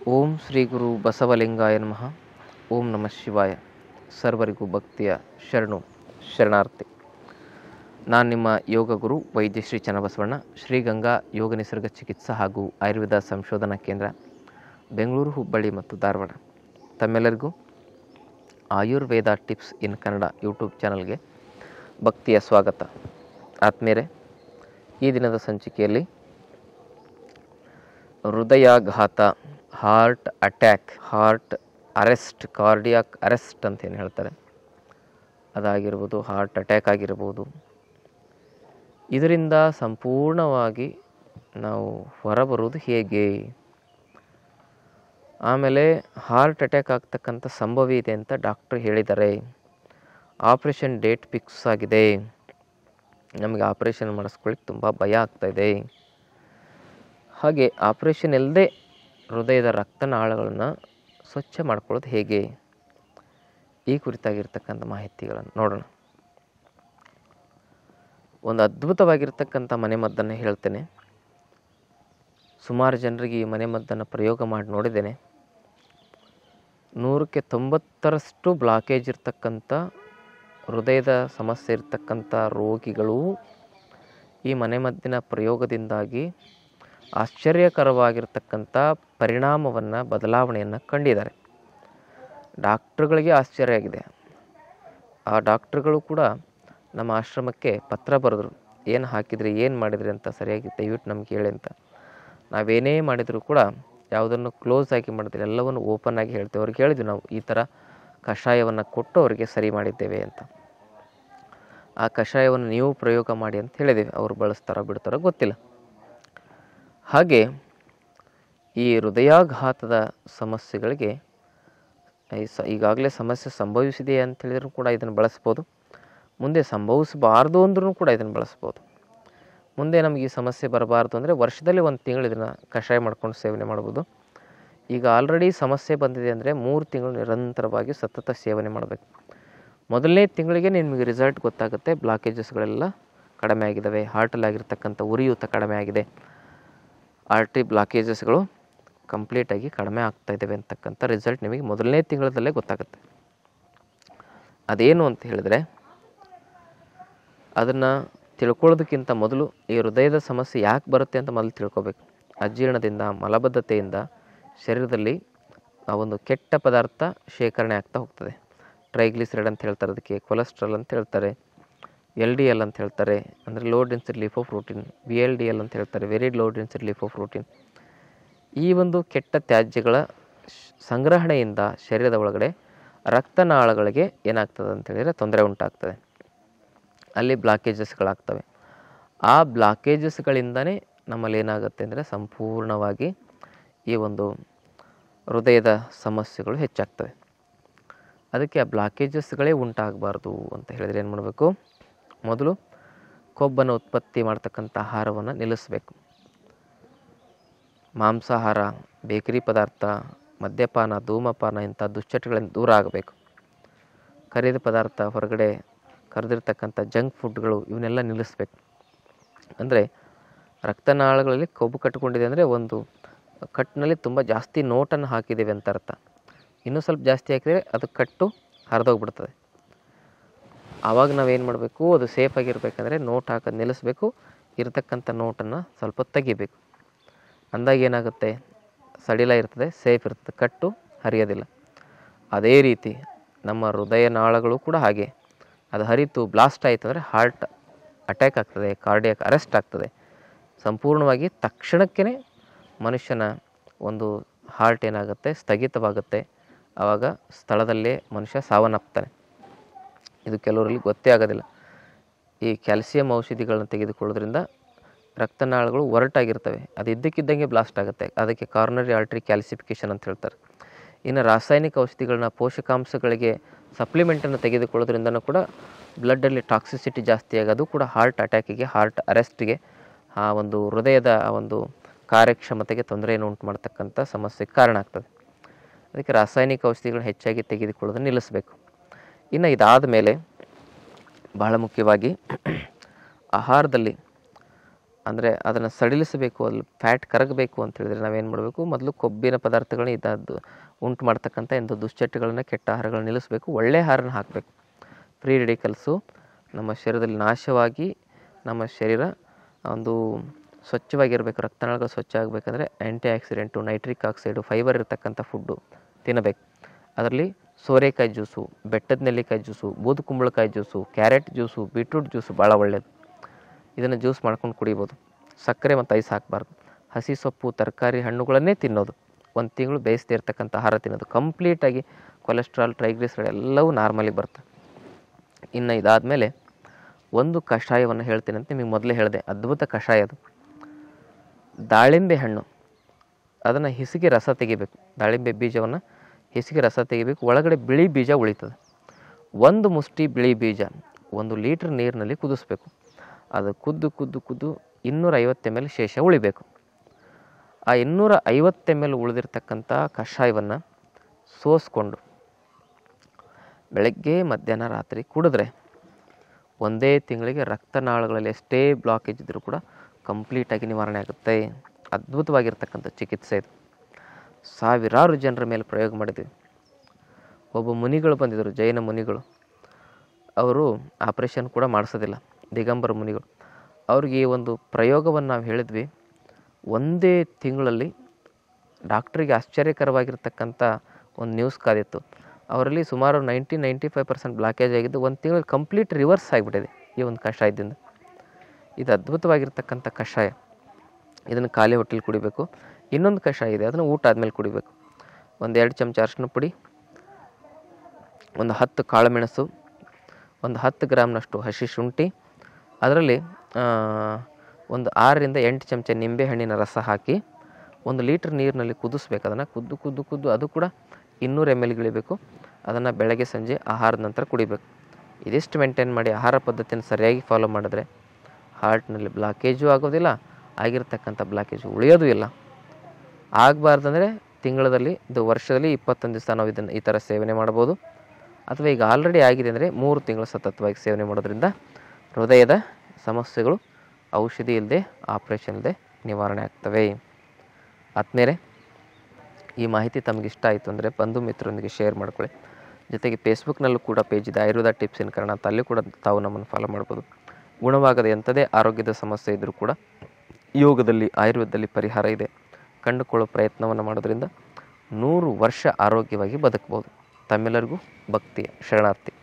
ಓಂ ಶ್ರೀ ಗುರು ಬಸವಲಿಂಗಾಯ ನಮಃ ಓಂ ನಮಃ ಶಿವಾಯ ಸರ್ವರಿಗೂ ಭಕ್ತಿಯ ಶರಣು ಶರಣಾರ್ಥಿ ನಾನು ನಿಮ್ಮ ಯೋಗ ಗುರು ವೈದ್ಯ ಶ್ರೀ ಚನ್ನಬಸವಣ್ಣ ಶ್ರೀಗಂಗಾ ಯೋಗ ನಿಸರ್ಗ ಚಿಕಿತ್ಸಾ ಹಾಗೂ ಆಯುರ್ವೇದ ಸಂಶೋಧನಾ ಕೇಂದ್ರ ಬೆಂಗಳೂರು ಹುಬ್ಬಳ್ಳಿ ಮತ್ತು ಧಾರವಾಡ ತಮ್ಮೆಲ್ಲರಿಗೂ Ayurveda tips in Kannada YouTube ಚಾನಲ್ಗೆ ಭಕ್ತಿಯ ಸ್ವಾಗತ ಆತ್ಮೀಯರೇ ಈ ದಿನದ ಸಂಚಿಕೆಯಲ್ಲಿ ಹೃದಯಾಘಾತ heart attack heart arrest cardiac arrest ಅಂತ ಏನು ಹೇಳ್ತಾರೆ ಅದಾಗಿರ್ಬೋದು ಹಾರ್ಟ್ ಅಟ್ಯಾಕ್ ಆಗಿರ್ಬೋದು ಇದರಿಂದ ಸಂಪೂರ್ಣವಾಗಿ ನಾವು ಹೊರಬರುವುದು ಹೇಗೆ ಆಮೇಲೆ ಹಾರ್ಟ್ ಅಟ್ಯಾಕ್ ಆಗ್ತಕ್ಕಂಥ ಸಂಭವ ಇದೆ ಅಂತ ಡಾಕ್ಟ್ರ್ ಹೇಳಿದ್ದಾರೆ ಆಪ್ರೇಷನ್ ಡೇಟ್ ಫಿಕ್ಸ್ ಆಗಿದೆ ನಮಗೆ ಆಪ್ರೇಷನ್ ಮಾಡಿಸ್ಕೊಳ್ಳಿಕ್ಕೆ ತುಂಬ ಭಯ ಆಗ್ತಾಯಿದೆ ಹಾಗೆ ಆಪ್ರೇಷನ್ ಇಲ್ಲದೆ ಹೃದಯದ ರಕ್ತನಾಳಗಳನ್ನು ಸ್ವಚ್ಛ ಮಾಡ್ಕೊಳ್ಳೋದು ಹೇಗೆ ಈ ಕುರಿತಾಗಿರ್ತಕ್ಕಂಥ ಮಾಹಿತಿಗಳನ್ನು ನೋಡೋಣ ಒಂದು ಅದ್ಭುತವಾಗಿರ್ತಕ್ಕಂಥ ಮನೆಮದ್ದನ್ನು ಹೇಳ್ತೇನೆ ಸುಮಾರು ಜನರಿಗೆ ಈ ಮನೆಮದ್ದನ್ನು ಪ್ರಯೋಗ ಮಾಡಿ ನೋಡಿದ್ದೇನೆ ನೂರಕ್ಕೆ ತೊಂಬತ್ತರಷ್ಟು ಬ್ಲಾಕೇಜ್ ಇರ್ತಕ್ಕಂಥ ಹೃದಯದ ಸಮಸ್ಯೆ ಇರ್ತಕ್ಕಂಥ ರೋಗಿಗಳು ಈ ಮನೆಮದ್ದಿನ ಪ್ರಯೋಗದಿಂದಾಗಿ ಆಶ್ಚರ್ಯಕರವಾಗಿರ್ತಕ್ಕಂಥ ಪರಿಣಾಮವನ್ನು ಬದಲಾವಣೆಯನ್ನು ಕಂಡಿದ್ದಾರೆ ಡಾಕ್ಟ್ರುಗಳಿಗೆ ಆಶ್ಚರ್ಯ ಆಗಿದೆ ಆ ಡಾಕ್ಟ್ರುಗಳು ಕೂಡ ನಮ್ಮ ಆಶ್ರಮಕ್ಕೆ ಪತ್ರ ಬರೆದ್ರು ಏನು ಹಾಕಿದ್ರಿ ಏನು ಮಾಡಿದ್ರಿ ಅಂತ ಸರಿಯಾಗಿ ದಯವಿಟ್ಟು ನಮ್ಗೆ ಹೇಳಿ ಅಂತ ನಾವೇನೇ ಮಾಡಿದರೂ ಕೂಡ ಯಾವುದನ್ನು ಕ್ಲೋಸ್ ಆಗಿ ಮಾಡಿದ್ರೆ ಎಲ್ಲವನ್ನು ಓಪನ್ ಆಗಿ ಹೇಳ್ತೇವೆ ಅವ್ರಿಗೆ ಹೇಳಿದ್ವಿ ನಾವು ಈ ಥರ ಕಷಾಯವನ್ನು ಕೊಟ್ಟು ಅವರಿಗೆ ಸರಿ ಮಾಡಿದ್ದೇವೆ ಅಂತ ಆ ಕಷಾಯವನ್ನು ನೀವು ಪ್ರಯೋಗ ಮಾಡಿ ಅಂತ ಹೇಳಿದ್ದೇವೆ ಅವರು ಬಳಸ್ತಾರೋ ಬಿಡ್ತಾರೋ ಗೊತ್ತಿಲ್ಲ ಹಾಗೆ ಈ ಹೃದಯಾಘಾತದ ಸಮಸ್ಯೆಗಳಿಗೆ ಈ ಸ ಈಗಾಗಲೇ ಸಮಸ್ಯೆ ಸಂಭವಿಸಿದೆ ಅಂತ ಹೇಳಿದ್ರು ಕೂಡ ಇದನ್ನು ಬಳಸ್ಬೋದು ಮುಂದೆ ಸಂಭವಿಸಬಾರ್ದು ಅಂದ್ರೂ ಕೂಡ ಇದನ್ನು ಬಳಸ್ಬೋದು ಮುಂದೆ ನಮಗೆ ಈ ಸಮಸ್ಯೆ ಬರಬಾರ್ದು ಅಂದರೆ ವರ್ಷದಲ್ಲಿ ಒಂದು ತಿಂಗಳು ಇದನ್ನು ಕಷಾಯ ಮಾಡ್ಕೊಂಡು ಸೇವನೆ ಮಾಡ್ಬೋದು ಈಗ ಆಲ್ರೆಡಿ ಸಮಸ್ಯೆ ಬಂದಿದೆ ಅಂದರೆ ಮೂರು ತಿಂಗಳು ನಿರಂತರವಾಗಿ ಸತತ ಸೇವನೆ ಮಾಡಬೇಕು ಮೊದಲನೇ ತಿಂಗಳಿಗೆ ನಿಮಗೆ ರಿಸಲ್ಟ್ ಗೊತ್ತಾಗುತ್ತೆ ಬ್ಲಾಕೇಜಸ್ಗಳೆಲ್ಲ ಕಡಿಮೆ ಆಗಿದ್ದಾವೆ ಹಾರ್ಟಲ್ಲಾಗಿರ್ತಕ್ಕಂಥ ಉರಿಯೂತ ಕಡಿಮೆ ಆಗಿದೆ ಆರ್ಟ್ರಿ ಬ್ಲಾಕೇಜಸ್ಗಳು ಕಂಪ್ಲೀಟಾಗಿ ಕಡಿಮೆ ಆಗ್ತಾ ಇದ್ದಾವೆ ಅಂತಕ್ಕಂಥ ರಿಸಲ್ಟ್ ನಿಮಗೆ ಮೊದಲನೇ ತಿಂಗಳದಲ್ಲೇ ಗೊತ್ತಾಗುತ್ತೆ ಅದೇನು ಅಂತ ಹೇಳಿದ್ರೆ ಅದನ್ನು ತಿಳ್ಕೊಳ್ಳೋದಕ್ಕಿಂತ ಮೊದಲು ಈ ಹೃದಯದ ಸಮಸ್ಯೆ ಯಾಕೆ ಬರುತ್ತೆ ಅಂತ ಮೊದಲು ತಿಳ್ಕೊಬೇಕು ಅಜೀರ್ಣದಿಂದ ಮಲಬದ್ಧತೆಯಿಂದ ಶರೀರದಲ್ಲಿ ಆ ಒಂದು ಕೆಟ್ಟ ಪದಾರ್ಥ ಶೇಖರಣೆ ಆಗ್ತಾ ಹೋಗ್ತದೆ ಟ್ರೈಗ್ಲಿಸರೈಡ್ ಅಂತ ಹೇಳ್ತಾರೆ ಅದಕ್ಕೆ ಕೊಲೆಸ್ಟ್ರಾಲ್ ಅಂತ ಹೇಳ್ತಾರೆ ಎಲ್ ಡಿ ಎಲ್ ಅಂತ ಹೇಳ್ತಾರೆ ಅಂದರೆ low density lipoprotein V L D L ಅಂತ ಹೇಳ್ತಾರೆ very low density lipoprotein ಈ ಒಂದು ಕೆಟ್ಟ ತ್ಯಾಜ್ಯಗಳ ಸಂಗ್ರಹಣೆಯಿಂದ ಶರೀರದ ಒಳಗಡೆ ರಕ್ತನಾಳಗಳಿಗೆ ಏನಾಗ್ತದೆ ಅಂತ ಹೇಳಿದರೆ ತೊಂದರೆ ಉಂಟಾಗ್ತದೆ ಅಲ್ಲಿ ಬ್ಲಾಕೇಜಸ್ಗಳಾಗ್ತವೆ ಆ ಬ್ಲಾಕೇಜಸ್ಗಳಿಂದನೇ ನಮ್ಮಲ್ಲಿ ಏನಾಗುತ್ತೆ ಅಂದರೆ ಸಂಪೂರ್ಣವಾಗಿ ಈ ಒಂದು ಹೃದಯದ ಸಮಸ್ಯೆಗಳು ಹೆಚ್ಚಾಗ್ತವೆ ಅದಕ್ಕೆ ಆ ಬ್ಲಾಕೇಜಸ್ಗಳೇ ಉಂಟಾಗಬಾರ್ದು ಅಂತ ಹೇಳಿದರೆ ಏನು ಮಾಡಬೇಕು ಮೊದಲು ಕೊಬ್ಬನ್ನು ಉತ್ಪತ್ತಿ ಮಾಡ್ತಕ್ಕಂಥ ಆಹಾರವನ್ನು ನಿಲ್ಲಿಸಬೇಕು ಮಾಂಸಾಹಾರ ಬೇಕರಿ ಪದಾರ್ಥ ಮದ್ಯಪಾನ ಧೂಮಪಾನ ಇಂಥ ದುಶ್ಚಟಗಳಿಂದ ದೂರ ಆಗಬೇಕು ಕರಿದ ಪದಾರ್ಥ ಹೊರಗಡೆ ಕರೆದಿರ್ತಕ್ಕಂಥ ಜಂಕ್ ಫುಡ್ಗಳು ಇವನ್ನೆಲ್ಲ ನಿಲ್ಲಿಸ್ಬೇಕು ಅಂದರೆ ರಕ್ತನಾಳಗಳಲ್ಲಿ ಕೊಬ್ಬು ಕಟ್ಟಿಕೊಂಡಿದೆ ಅಂದರೆ ಒಂದು ಕಟ್ಟಿನಲ್ಲಿ ತುಂಬ ಜಾಸ್ತಿ ನೋಟನ್ನು ಹಾಕಿದ್ದೇವೆ ಅಂತ ಅರ್ಥ ಇನ್ನೂ ಸ್ವಲ್ಪ ಜಾಸ್ತಿ ಹಾಕಿದರೆ ಅದು ಕಟ್ಟು ಹರಿದೋಗ್ಬಿಡ್ತದೆ ಆವಾಗ ನಾವೇನು ಮಾಡಬೇಕು ಅದು ಸೇಫಾಗಿರ್ಬೇಕಂದ್ರೆ ನೋಟ್ ಹಾಕೋದು ನಿಲ್ಲಿಸ್ಬೇಕು ಇರತಕ್ಕಂಥ ನೋಟನ್ನು ಸ್ವಲ್ಪ ತೆಗಿಬೇಕು ಅಂದಾಗ ಏನಾಗುತ್ತೆ ಸಡಿಲ ಇರ್ತದೆ ಸೇಫ್ ಇರ್ತದೆ ಕಟ್ಟು ಹರಿಯೋದಿಲ್ಲ ಅದೇ ರೀತಿ ನಮ್ಮ ಹೃದಯ ನಾಳಗಳು ಕೂಡ ಹಾಗೆ ಅದು ಹರಿತು ಬ್ಲಾಸ್ಟ್ ಆಯಿತು ಅಂದರೆ ಹಾರ್ಟ್ ಅಟ್ಯಾಕ್ ಆಗ್ತದೆ ಕಾರ್ಡಿಯಾಕ್ ಅರೆಸ್ಟ್ ಆಗ್ತದೆ ಸಂಪೂರ್ಣವಾಗಿ ತಕ್ಷಣಕ್ಕೇ ಮನುಷ್ಯನ ಒಂದು ಹಾರ್ಟ್ ಏನಾಗುತ್ತೆ ಸ್ಥಗಿತವಾಗುತ್ತೆ ಆವಾಗ ಸ್ಥಳದಲ್ಲೇ ಮನುಷ್ಯ ಸಾವನ್ನಪ್ತಾನೆ ಇದು ಕೆಲವರಲ್ಲಿ ಗೊತ್ತೇ ಆಗೋದಿಲ್ಲ ಈ ಕ್ಯಾಲ್ಸಿಯಂ ಔಷಧಿಗಳನ್ನ ತೆಗೆದುಕೊಳ್ಳೋದ್ರಿಂದ ರಕ್ತನಾಳಗಳು ಒರಟಾಗಿರ್ತವೆ ಅದು ಇದ್ದಕ್ಕಿದ್ದಂಗೆ ಬ್ಲಾಸ್ಟ್ ಆಗುತ್ತೆ ಅದಕ್ಕೆ ಕಾರ್ನರಿ ಆಲ್ಟ್ರಿ ಕ್ಯಾಲ್ಸಿಫಿಕೇಷನ್ ಅಂತ ಹೇಳ್ತಾರೆ ಇನ್ನು ರಾಸಾಯನಿಕ ಔಷಧಿಗಳನ್ನ ಪೋಷಕಾಂಶಗಳಿಗೆ ಸಪ್ಲಿಮೆಂಟನ್ನು ತೆಗೆದುಕೊಳ್ಳೋದ್ರಿಂದನೂ ಕೂಡ ಬ್ಲಡ್ಡಲ್ಲಿ ಟಾಕ್ಸಿಸಿಟಿ ಜಾಸ್ತಿ ಆಗೋದು ಕೂಡ ಹಾರ್ಟ್ ಅಟ್ಯಾಕಿಗೆ ಹಾರ್ಟ್ ಅರೆಸ್ಟಿಗೆ ಆ ಒಂದು ಹೃದಯದ ಆ ಒಂದು ಕಾರ್ಯಕ್ಷಮತೆಗೆ ತೊಂದರೆಯನ್ನು ಉಂಟು ಮಾಡ್ತಕ್ಕಂಥ ಸಮಸ್ಯೆಗೆ ಕಾರಣ ಆಗ್ತದೆ ಅದಕ್ಕೆ ರಾಸಾಯನಿಕ ಔಷಧಿಗಳನ್ನ ಹೆಚ್ಚಾಗಿ ತೆಗೆದುಕೊಳ್ಳೋದನ್ನು ನಿಲ್ಲಿಸಬೇಕು ಇನ್ನು ಇದಾದ ಮೇಲೆ ಬಹಳ ಮುಖ್ಯವಾಗಿ ಆಹಾರದಲ್ಲಿ ಅಂದರೆ ಅದನ್ನು ಸಡಿಲಿಸಬೇಕು ಅಲ್ಲಿ ಫ್ಯಾಟ್ ಕರಗಬೇಕು ಅಂತ ಹೇಳಿದ್ರೆ ನಾವೇನು ಮಾಡಬೇಕು ಮೊದಲು ಕೊಬ್ಬಿನ ಪದಾರ್ಥಗಳನ್ನ ಇದ್ದದ್ದು ಉಂಟು ಮಾಡ್ತಕ್ಕಂಥ ಇಂಥ ದುಶ್ಚಟಗಳನ್ನು ಕೆಟ್ಟ ಆಹಾರಗಳನ್ನ ನಿಲ್ಲಿಸಬೇಕು ಒಳ್ಳೆ ಆಹಾರನ ಹಾಕಬೇಕು ಫ್ರೀ ರೆಡಿಕಲ್ಸು ನಮ್ಮ ಶರೀರದಲ್ಲಿ ನಾಶವಾಗಿ ನಮ್ಮ ಶರೀರ ಒಂದು ಸ್ವಚ್ಛವಾಗಿರಬೇಕು ರಕ್ತನಾಳಗಳು ಸ್ವಚ್ಛ ಆಗಬೇಕಂದ್ರೆ antioxidant nitric oxide fibre ಇರತಕ್ಕಂಥ ಫುಡ್ಡು ತಿನ್ನಬೇಕು ಅದರಲ್ಲಿ ಸೋರೆಕಾಯಿ ಜ್ಯೂಸು ಬೆಟ್ಟದ ನೆಲ್ಲಿಕಾಯಿ ಜ್ಯೂಸು ಬೂದು ಕುಂಬಳಕಾಯಿ juice carrot juice beetroot juice ಭಾಳ ಒಳ್ಳೆಯದು ಇದನ್ನು ಜ್ಯೂಸ್ ಮಾಡ್ಕೊಂಡು ಕುಡಿಬೋದು ಸಕ್ಕರೆ ಮತ್ತು ಐಸ್ ಹಾಕಬಾರ್ದು ಹಸಿ ಸೊಪ್ಪು ತರಕಾರಿ ಹಣ್ಣುಗಳನ್ನೇ ತಿನ್ನೋದು ಒಂದು ತಿಂಗಳು ಬೇಯಿಸದೇ ಇರ್ತಕ್ಕಂಥ ಆಹಾರ ತಿನ್ನೋದು ಕಂಪ್ಲೀಟಾಗಿ ಕೊಲೆಸ್ಟ್ರಾಲ್ ಟ್ರೈಗ್ಲಿಸರೈಡ್ ಎಲ್ಲವೂ ನಾರ್ಮಲಿ ಬರ್ತದೆ ಇನ್ನು ಇದಾದಮೇಲೆ ಒಂದು ಕಷಾಯವನ್ನು ಹೇಳ್ತೀನಿ ಅಂತ ನಿಮಗೆ ಮೊದಲೇ ಹೇಳಿದೆ ಅದ್ಭುತ ಕಷಾಯ ಅದು ದಾಳಿಂಬೆ ಹಣ್ಣು ಅದನ್ನು ಹಿಸಿಗೆ ರಸ ತೆಗಿಬೇಕು ದಾಳಿಂಬೆ ಬೀಜವನ್ನು ಹಿಸಿಗೆ ರಸ ತೆಗಿಬೇಕು ಒಳಗಡೆ ಬಿಳಿ ಬೀಜ ಉಳಿತದೆ ಒಂದು ಮುಷ್ಟಿ ಬಿಳಿ ಬೀಜ ಒಂದು ಲೀಟ್ರ್ ನೀರಿನಲ್ಲಿ ಕುದಿಸ್ಬೇಕು ಅದು ಕುದ್ದು ಕುದ್ದು ಕುದ್ದು ಇನ್ನೂರ ಐವತ್ತು ಎಮ್ ಎಲ್ ಶೇಷ ಉಳಿಬೇಕು ಆ ಇನ್ನೂರ ಐವತ್ತು ಎಮ್ ಎಲ್ ಉಳಿದಿರ್ತಕ್ಕಂಥ ಕಷಾಯವನ್ನು ಸೋಸ್ಕೊಂಡು ಬೆಳಗ್ಗೆ ಮಧ್ಯಾಹ್ನ ರಾತ್ರಿ ಕುಡಿದ್ರೆ ಒಂದೇ ತಿಂಗಳಿಗೆ ರಕ್ತನಾಳಗಳಲ್ಲಿ ಎಷ್ಟೇ ಬ್ಲಾಕೇಜ್ ಇದ್ದರೂ ಕೂಡ ಕಂಪ್ಲೀಟಾಗಿ ನಿವಾರಣೆ ಆಗುತ್ತೆ ಅದ್ಭುತವಾಗಿರ್ತಕ್ಕಂಥ ಚಿಕಿತ್ಸೆ ಇದು ಸಾವಿರಾರು ಜನರ ಮೇಲೆ ಪ್ರಯೋಗ ಮಾಡಿದ್ವಿ ಒಬ್ಬ ಮುನಿಗಳು ಬಂದಿದ್ದರು ಜೈನ ಮುನಿಗಳು ಅವರು ಆಪ್ರೇಷನ್ ಕೂಡ ಮಾಡಿಸೋದಿಲ್ಲ ದಿಗಂಬರ ಮುನಿಗಳು ಅವ್ರಿಗೆ ಈ ಒಂದು ಪ್ರಯೋಗವನ್ನು ನಾವು ಹೇಳಿದ್ವಿ ಒಂದೇ ತಿಂಗಳಲ್ಲಿ ಡಾಕ್ಟ್ರಿಗೆ ಆಶ್ಚರ್ಯಕರವಾಗಿರ್ತಕ್ಕಂಥ ಒಂದು ನ್ಯೂಸ್ ಕಾದಿತ್ತು ಅವರಲ್ಲಿ ಸುಮಾರು ninety ninety five percent blockage ಆಗಿದ್ದು ಒಂದು ತಿಂಗಳು ಕಂಪ್ಲೀಟ್ ರಿವರ್ಸ್ ಆಗಿಬಿಟ್ಟಿದೆ ಈ ಒಂದು ಕಷಾಯದಿಂದ ಇದು ಅದ್ಭುತವಾಗಿರ್ತಕ್ಕಂಥ ಕಷಾಯ ಇದನ್ನು ಖಾಲಿ ಹೊಟ್ಟೆಲಿ ಕುಡಿಬೇಕು ಇನ್ನೊಂದು ಕಷಾಯ ಇದೆ ಅದನ್ನು ಊಟ ಆದಮೇಲೆ ಕುಡಿಬೇಕು ಒಂದು ಎರಡು ಚಮಚ ಅರಿಶಿನ ಪುಡಿ ಒಂದು ಹತ್ತು ಕಾಳುಮೆಣಸು ಒಂದು ಹತ್ತು ಗ್ರಾಮ್ನಷ್ಟು ಹಸಿ ಶುಂಠಿ ಅದರಲ್ಲಿ ಒಂದು ಆರರಿಂದ ಎಂಟು ಚಮಚ ನಿಂಬೆಹಣ್ಣಿನ ರಸ ಹಾಕಿ ಒಂದು ಲೀಟ್ರ್ ನೀರಿನಲ್ಲಿ ಕುದಿಸ್ಬೇಕು ಅದನ್ನು ಕುದ್ದು ಕುದ್ದು ಕುದ್ದು ಅದು ಕೂಡ ಇನ್ನೂರು ಎಮ್ ಎಲ್ ಇಳಿಬೇಕು ಅದನ್ನು ಬೆಳಗ್ಗೆ ಸಂಜೆ ಆಹಾರದ ನಂತರ ಕುಡಿಬೇಕು ಇದಿಷ್ಟು ಮೇಂಟೈನ್ ಮಾಡಿ ಆಹಾರ ಪದ್ಧತಿಯನ್ನು ಸರಿಯಾಗಿ ಫಾಲೋ ಮಾಡಿದ್ರೆ ಹಾರ್ಟ್ನಲ್ಲಿ ಬ್ಲಾಕೇಜು ಆಗೋದಿಲ್ಲ ಆಗಿರ್ತಕ್ಕಂಥ ಬ್ಲಾಕೇಜು ಉಳಿಯೋದು ಇಲ್ಲ ಆಗಬಾರ್ದಂದರೆ ತಿಂಗಳಲ್ಲಿ ಇದು ವರ್ಷದಲ್ಲಿ ಇಪ್ಪತ್ತೊಂದು ದಿವಸ ನಾವು ಇದನ್ನು ಈ ಥರ ಸೇವನೆ ಮಾಡ್ಬೋದು ಅಥವಾ ಈಗ ಆಲ್ರೆಡಿ ಆಗಿದೆ ಅಂದರೆ ಮೂರು ತಿಂಗಳು ಸತತವಾಗಿ ಸೇವನೆ ಮಾಡೋದ್ರಿಂದ ಹೃದಯದ ಸಮಸ್ಯೆಗಳು ಔಷಧಿ ಇಲ್ಲದೆ ಆಪ್ರೇಷನ್ ಇಲ್ಲದೆ ನಿವಾರಣೆ ಆಗ್ತವೆ ಆದ್ಮೇಲೆ ಈ ಮಾಹಿತಿ ತಮಗೆ ಇಷ್ಟ ಆಯಿತು ಅಂದರೆ ಬಂಧು ಮಿತ್ರರೊಂದಿಗೆ ಶೇರ್ ಮಾಡ್ಕೊಳ್ಳಿ ಜೊತೆಗೆ ಫೇಸ್ಬುಕ್ನಲ್ಲೂ ಕೂಡ ಪೇಜ್ ಇದೆ ಆಯುರ್ವೇದ ಟಿಪ್ಸ್ ಇನ್ ಕನ್ನಡ ಅಂತ ಅಲ್ಲಿ ಕೂಡ ತಾವು ನಮ್ಮನ್ನು ಫಾಲೋ ಮಾಡ್ಬೋದು ಗುಣವಾಗದ ಎಂಥದೇ ಆರೋಗ್ಯದ ಸಮಸ್ಯೆ ಇದ್ದರೂ ಕೂಡ ಯೋಗದಲ್ಲಿ ಆಯುರ್ವೇದದಲ್ಲಿ ಪರಿಹಾರ ಇದೆ ಕಂಡುಕೊಳ್ಳೋ ಪ್ರಯತ್ನವನ್ನು ಮಾಡೋದ್ರಿಂದ ನೂರು ವರ್ಷ ಆರೋಗ್ಯವಾಗಿ ಬದುಕ್ಬೋದು ತಮ್ಮೆಲ್ಲರಿಗೂ ಭಕ್ತಿಯ ಶರಣಾರ್ಥಿ